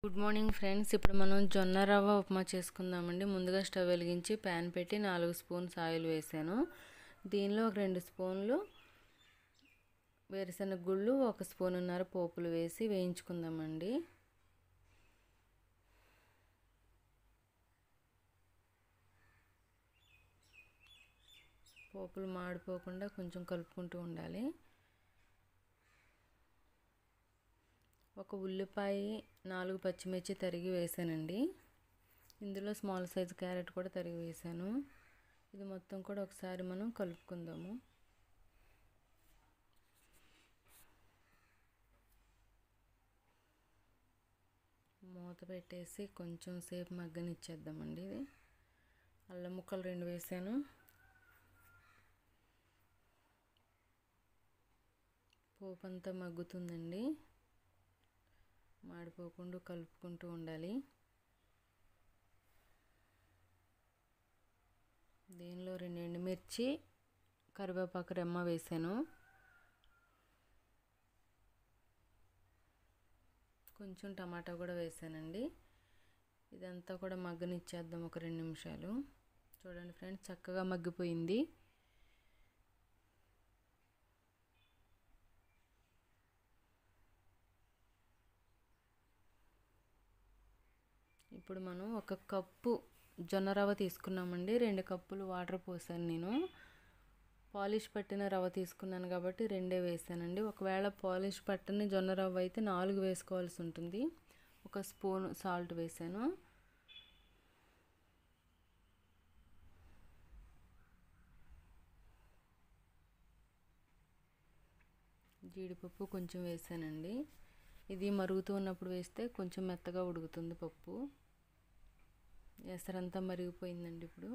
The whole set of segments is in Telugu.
గుడ్ మార్నింగ్ ఫ్రెండ్స్ ఇప్పుడు మనం జొన్న రవ్వ ఉప్మా చేసుకుందామండి ముందుగా స్టవ్ వెలిగించి ప్యాన్ పెట్టి నాలుగు స్పూన్స్ ఆయిల్ వేసాను దీనిలో ఒక రెండు స్పూన్లు వేరుశనగ గుళ్ళు ఒక స్పూనున్నర పోపులు వేసి వేయించుకుందామండి పోపులు మాడిపోకుండా కొంచెం కలుపుకుంటూ ఉండాలి ఒక ఉల్లిపాయ నాలుగు పచ్చిమిర్చి తరిగి వేసానండి ఇందులో స్మాల్ సైజ్ క్యారెట్ కూడా తరిగి వేసాను ఇది మొత్తం కూడా ఒకసారి మనం కలుపుకుందాము మూత పెట్టేసి కొంచెం సేపు మగ్గనిచ్చేద్దామండి ఇది అల్లం ముక్కలు రెండు వేసాను పోపు అంతా మగ్గుతుందండి మాడిపోకుండా కలుపుకుంటూ ఉండాలి దీనిలో రెండు ఎండుమిర్చి కరివేపాకు రెమ్మ వేసాను కొంచెం టమాటా కూడా వేసానండి ఇదంతా కూడా మగ్గనిచ్చేద్దాం ఒక రెండు నిమిషాలు చూడండి ఫ్రెండ్స్ చక్కగా మగ్గిపోయింది ఇప్పుడు మనం ఒక కప్పు జొన్న రవ్వ తీసుకున్నామండి రెండు కప్పులు వాటర్ పోసాను నేను పాలిష్ పట్టిన రవ్వ తీసుకున్నాను కాబట్టి రెండే వేసానండి ఒకవేళ పాలిష్ పట్టని జొన్న రవ్వ అయితే నాలుగు వేసుకోవాల్సి ఉంటుంది ఒక స్పూన్ సాల్ట్ వేసాను జీడిపప్పు కొంచెం వేసానండి ఇది మరుగుతూ ఉన్నప్పుడు వేస్తే కొంచెం మెత్తగా ఉడుకుతుంది పప్పు ఎసరంతా మరిగిపోయిందండి ఇప్పుడు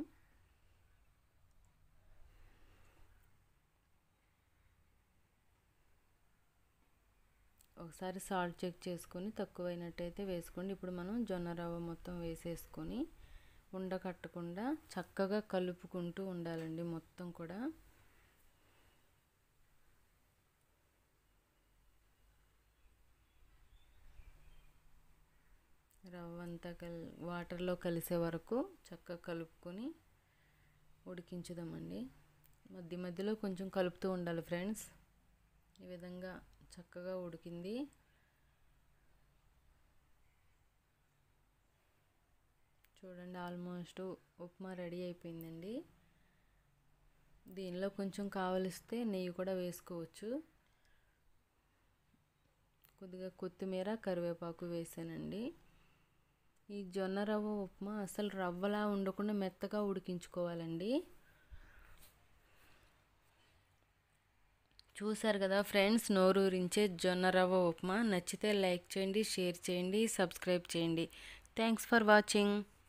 ఒకసారి సాల్ట్ చెక్ చేసుకొని తక్కువైనట్టయితే వేసుకోండి ఇప్పుడు మనం జొన్న రవ్వ మొత్తం వేసేసుకొని ఉండ కట్టకుండా చక్కగా కలుపుకుంటూ ఉండాలండి మొత్తం కూడా రవ్వ అంతా కల్ వాటర్లో కలిసే వరకు చక్కగా కలుపుకొని ఉడికించుదామండి మధ్య మధ్యలో కొంచెం కలుపుతూ ఉండాలి ఫ్రెండ్స్ ఈ విధంగా చక్కగా ఉడికింది చూడండి ఆల్మోస్ట్ ఉప్మా రెడీ అయిపోయిందండి దీనిలో కొంచెం కావలిస్తే నెయ్యి కూడా వేసుకోవచ్చు కొద్దిగా కొత్తిమీర కరివేపాకు వేసానండి ఈ జొన్న రవ్వ ఉప్మా అసలు రవ్వలా ఉండకుండా మెత్తగా ఉడికించుకోవాలండి చూసారు కదా ఫ్రెండ్స్ నోరూరించే జొన్న రవ్వ ఉప్మా నచ్చితే లైక్ చేయండి షేర్ చేయండి సబ్స్క్రైబ్ చేయండి థ్యాంక్స్ ఫర్ వాచింగ్